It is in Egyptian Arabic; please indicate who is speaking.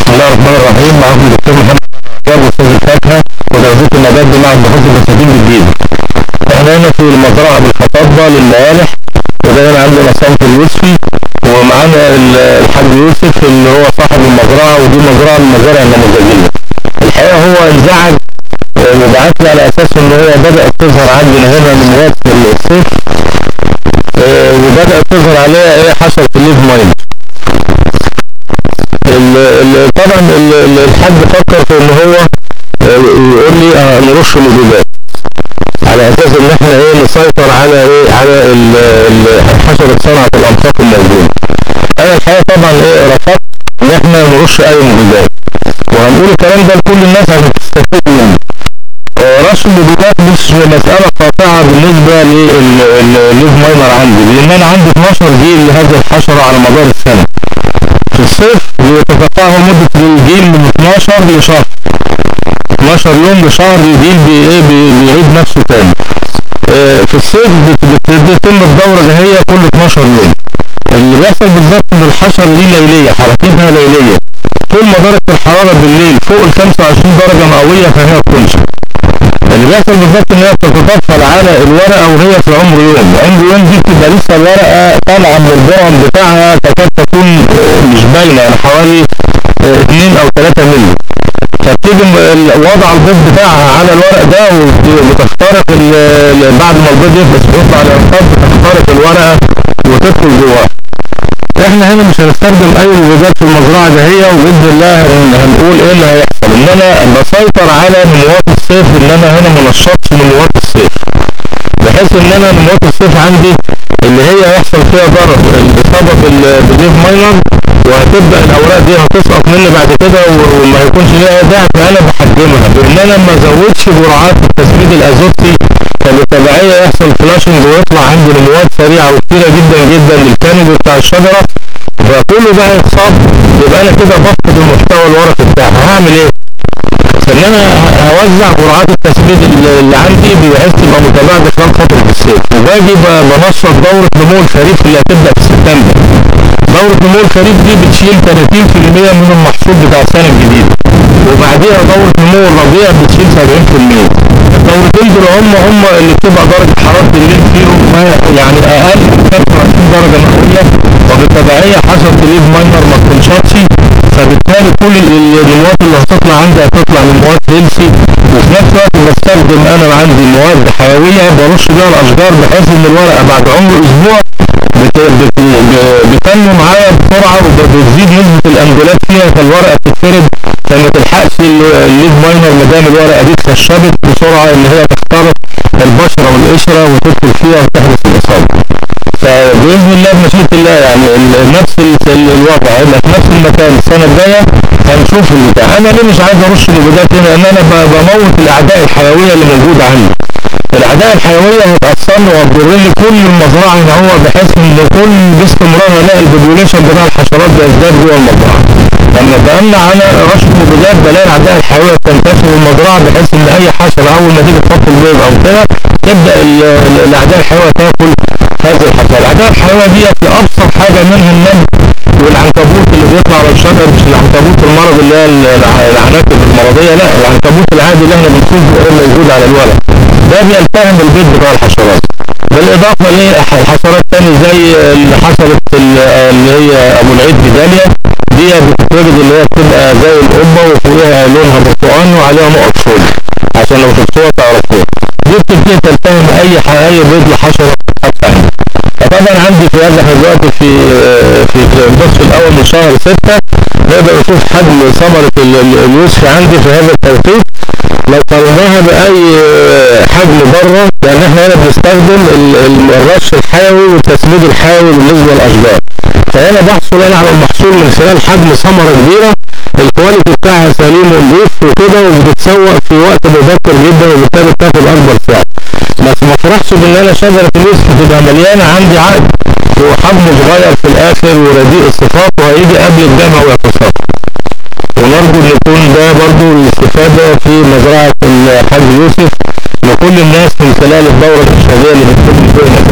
Speaker 1: بسم الله الرحمن الرحيم معكم دكتور محمد رجاب استاذ الفاكهه وتغذيه النبات بمعهد بحوث المساكين بالجيزه. احنا هنا في المزرعه بالخطابه للموالح وده هنا عندنا صنف اليوسفي ومعانا ال- الحاج يوسف اللي هو صاحب المزرعه ودي مزرعه من المزارع النموذجيه. الحقيقه هو انزعج آه، وبعت لي على اساس ان هو بدات تظهر عندنا هنا نموات في الصيف آه، وبدات تظهر عليها ايه حشره الليف ماين. ال- ال- طبعا ال- ال- الحاج فكر في ان هو آه، يقول لي آه، نرش مبيدات على اساس ان احنا ايه نسيطر على ايه على ال- ال- حشرة صنعة الامطار الموجودة انا الحقيقة طبعا ايه رفضت ان احنا نرش اي مبيدات وهنقول الكلام ده لكل الناس عشان تستفيد منه آه، رش المبيدات مش مسألة قاطعة بالنسبة للليف ماينر عندي لان انا عندي 12 جيل لهذه الحشرة على مدار السنة في الصيف بيتقطعه مدة الجيل من 12 لشهر 12 يوم لشهر الجيل بي ايه بي- بيعيد نفسه تاني آه، في الصيف بت- بت- بتتم الدورة اللي هي كل 12 يوم اللي بيحصل بالظبط ان الحشرة دي ليلية حركتها ليلية طول ما درجة الحرارة بالليل فوق ال 25 درجة مئوية فهي بتنشط اللي بيحصل بالظبط ان هي بتتطفل على الورقه وهي في عمر يوم عمر يوم دي بتبقى لسه الورقه طالعه من البرم بتاعها تكاد تكون آه، مش باينه يعني حوالي 2 او 3 مللي فبتيجي م- ال- وضع البيض بتاعها على الورق ده وت- وتخترق ال- ال- بعد ما البيض يفلس ويطلع الانقاض بتخترق الورقه وتدخل جواها احنا هنا مش هنستخدم اي مبيدات في المزرعه دهية وباذن الله هن- هنقول ايه اللي هيحصل ان انا بسيطر على نموات الصيف ان انا هنا منشطش نموات الصيف بحيث ان انا نموات الصيف عندي اللي هي يحصل فيها ضرر الاصابه بال- بالليف ماينر وهتبدا الاوراق دي هتسقط مني بعد كده و- وما يكونش ليها داعي فانا بحجمها بان انا ما ازودش جرعات التسميد الازوتي فبالتبعيه يحصل فلاشنج ويطلع عندي نموات سريعه وكتيره جدا جدا للكانوبي بتاع الشجره فكله بقى يتصاب يبقى انا كده بفقد المحتوى الورقي بتاعها هعمل ايه؟ ان انا ه- هوزع جرعات التسميد اللي اللي عندي بحيث تبقى متباعده خلال فتره الصيف وباجي ب- بنشط دوره نمو الخريف اللي هتبدا في سبتمبر دورة نمو الخريف دي بتشيل 30% من المحصول بتاع السنة الجديدة وبعديها دورة نمو الربيع بتشيل 70% الدورتين دول هم هم اللي بتبقى درجة حرارة الليل فيهم ما يعني أقل من 25 درجة مئوية وبالتبعية حشرة الليف ماينر ما بتنشطش فبالتالي كل ال- النموات اللي هتطلع عندي هتطلع نموات هيلسي وفي نفس الوقت بستخدم انا عندي مواد حيويه برش بيها الاشجار بحيث ان الورقه بعد عمر اسبوع بت... بت... ب- بتنمو معايا بسرعه وبتزيد نسبه الانجولات فيها فالورقه بتتفرد فما تلحقش ال- الليف ماينر ما دام الورقه دي اتخشبت بسرعه ان هي تخترق البشره والقشره وتدخل فيها وتحدث الاصابه. فباذن الله بمشيئه الله يعني ال- نفس ال- ال- الوضع هيبقى في نفس المكان السنه الجايه هنشوف البتاع انا ليه مش عايز ارش الوجودات هنا لان انا ب- بموت الاعداء الحيويه اللي موجوده عندي الاعداء الحيويه هتاثرني وتضر لي كل المزرعه هنا هو بحيث ان كل باستمرار الاقي البوبوليشن بتاع الحشرات بيزداد جوه المزرعه لما بامنع على رش المبيدات بلاقي الاعداء الحيويه بتنتشر في المزرعه بحيث ان اي حشره اول ما تيجي تحط البيض او كده تبدا ال- ال- الاعداء الحيويه تاكل هذه الحشرات الاعداء الحيويه ديت ابسط حاجه منها النمل والعنكبوت اللي بيطلع على الشجر مش العنكبوت المرض اللي هي الع- العناكب المرضيه لا العنكبوت العادي اللي احنا بنشوفه اللي موجود على الورق ده بيلتهم البيض بتاع الحشرات بالاضافه لحشرات تاني زي اللي حصلت ال- اللي هي ابو العيد بداليا دي بتتوجد اللي هي بتبقى زي القبه وفوقها لونها برتقاني وعليها نقط سود عشان لو شفتوها تعرفوها دي بتبتدي تلتهم اي ح- اي بيض لحشره بتتحط عندي فطبعا عندي في هذا احنا دلوقتي في في في النصف الاول من شهر 6 نقدر نشوف حجم ثمره ال- ال- اليوسف عندي في هذا التوقيت لو قارناها باي حجم بره لان احنا هنا بنستخدم ال- ال- الرش الحيوي والتسميد الحيوي بالنسبه للاشجار فهنا بحصل انا على المحصول من خلال حجم ثمره كبيره الكواليتي بتاعها سليم ونضيف وكده وبتتسوق في وقت مبكر جدا وبالتالي بتاخد اكبر سعر بس ما افرحش بان انا شجره اليوسف تبقى مليانه عندي عقد وحجمه صغير في الاخر ورديء الصفات وهيجي قبل الجمع ويتساقط ونرجو ان يكون ده برضو الاستفادة في مزرعة الحاج يوسف لكل الناس من خلال الدورة الإرشادية اللي بتكون في